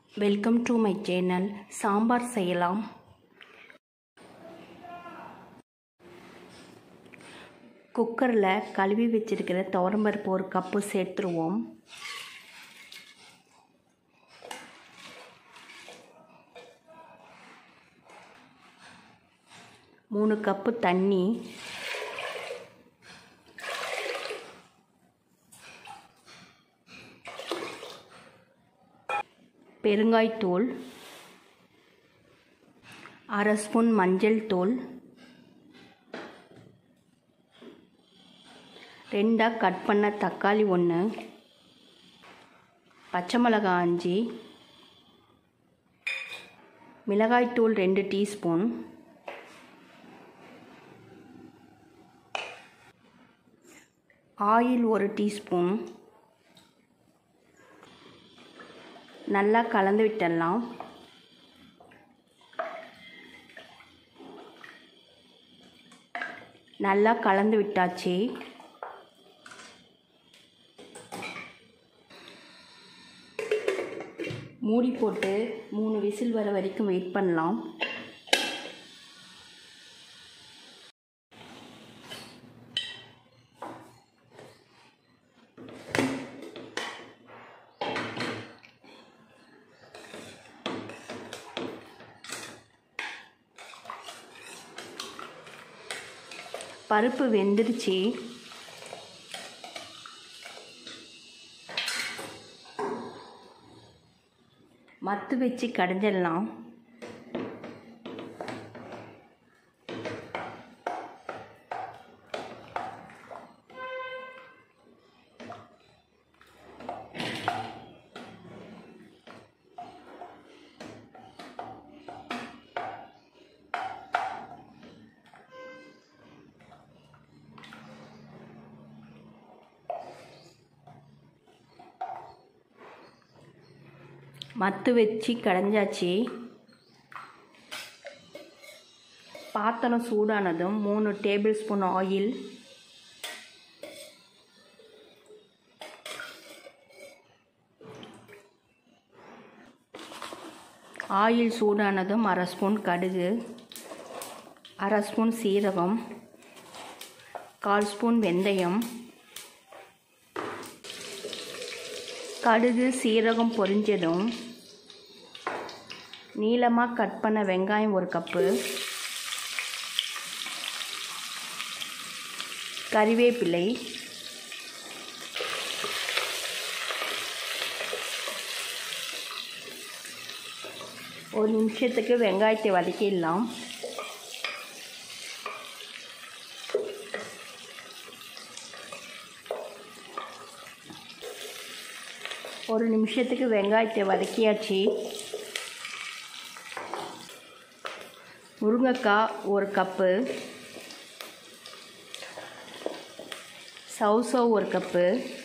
welcome to my channel sambar செய்யலாம் குக்கரில் கழுவி வச்சிருக்கிற துவரம்பருப்பு ஒரு கப்பு சேர்த்துருவோம் மூணு கப்பு தண்ணி பெருங்காய்த்தூள் அரை ஸ்பூன் மஞ்சள் தூள் ரெண்டாக கட் பண்ண தக்காளி ஒன்று பச்சை மிளகாய் அஞ்சு மிளகாய்த்தூள் ரெண்டு டீஸ்பூன் ஆயில் ஒரு டீஸ்பூன் நல்லா கலந்து விட்டுடலாம் நல்லா கலந்து விட்டாச்சு மூடி போட்டு மூணு விசில் வர வரைக்கும் வெயிட் பண்ணலாம் பருப்பு வெந்துருச்சு மத்து வச்சு கடைஞ்சிடலாம் மத்து வச்சு கடைஞ்சாச்சு பாத்திரம் சூடானதும் மூணு டேபிள் ஸ்பூன் ஆயில் ஆயில் சூடானதும் அரை ஸ்பூன் கடுகு அரை ஸ்பூன் சீரகம் கால் ஸ்பூன் வெந்தயம் கடுகு சீரகம் பொரிஞ்சதும் நீளமாக கட் பண்ண வெங்காயம் ஒரு கப்பு கறிவேப்பிலை ஒரு நிமிஷத்துக்கு வெங்காயத்தை வதக்கிடலாம் ஒரு நிமிஷத்துக்கு வெங்காயத்தை வதக்கியாச்சு முருங்கைக்காய் ஒரு கப்பு சவுசோ ஒரு கப்பு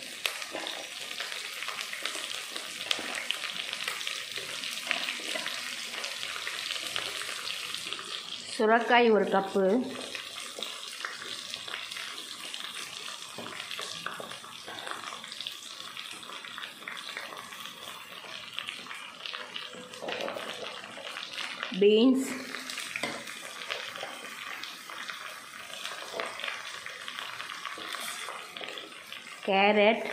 சுரக்காய் ஒரு கப்பு பீன்ஸ் கேரட்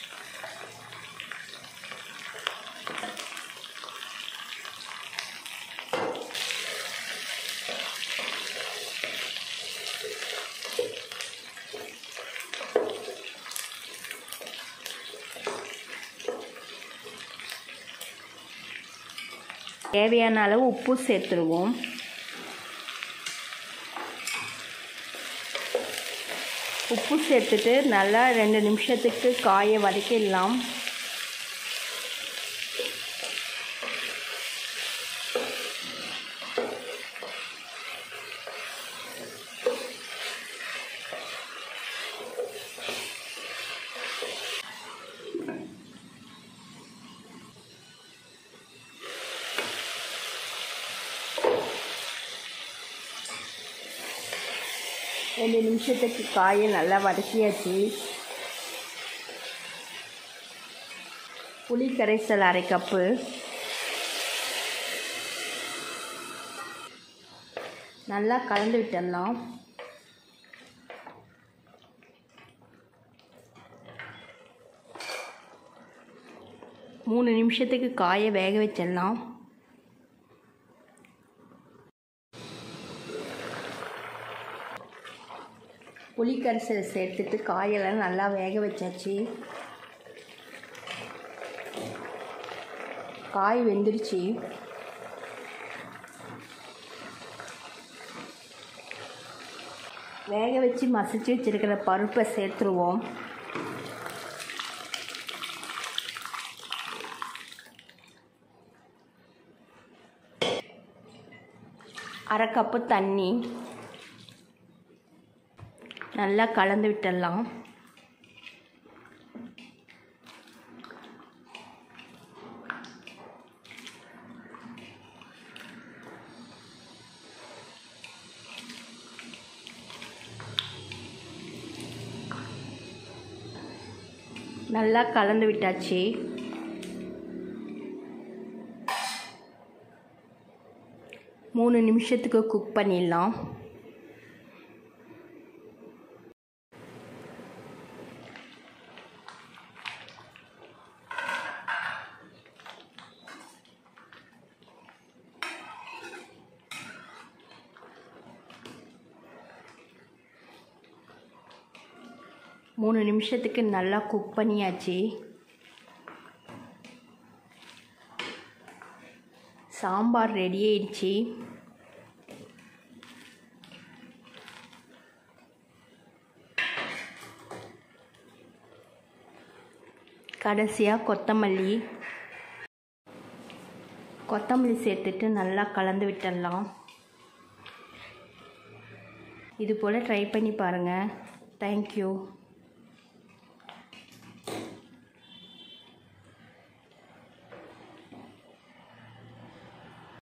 தேவையான அளவு உப்பு சேர்த்துருவோம் உப்பு சேர்த்துட்டு நல்லா ரெண்டு நிமிஷத்துக்கு காயை வதக்கிடலாம் ரெண்டு நிமிஷத்துக்கு காயை நல்லா வதக்கியாச்சு புளி கரைசல் அரை கப்பு நல்லா கலந்து விட்டுடலாம் மூணு நிமிஷத்துக்கு காயை வேக வச்சிடலாம் புளிக்கரைசல் சேர்த்துட்டு காயெல்லாம் நல்லா வேக வச்சாச்சு காய் வெந்துடுச்சு வேக வச்சு மசிச்சு வச்சுருக்கிற பருப்பை சேர்த்துருவோம் அரை கப்பு தண்ணி நல்லா கலந்து விட்டுடலாம் நல்லா கலந்து விட்டாச்சு மூணு நிமிஷத்துக்கு குக் பண்ணிடலாம் மூணு நிமிஷத்துக்கு நல்லா குக் பண்ணியாச்சு சாம்பார் ரெடி ஆயிடுச்சு கடைசியாக கொத்தமல்லி கொத்தமல்லி சேர்த்துட்டு நல்லா கலந்து விட்டுடலாம் இது போல் ட்ரை பண்ணி பாருங்கள் தேங்க்யூ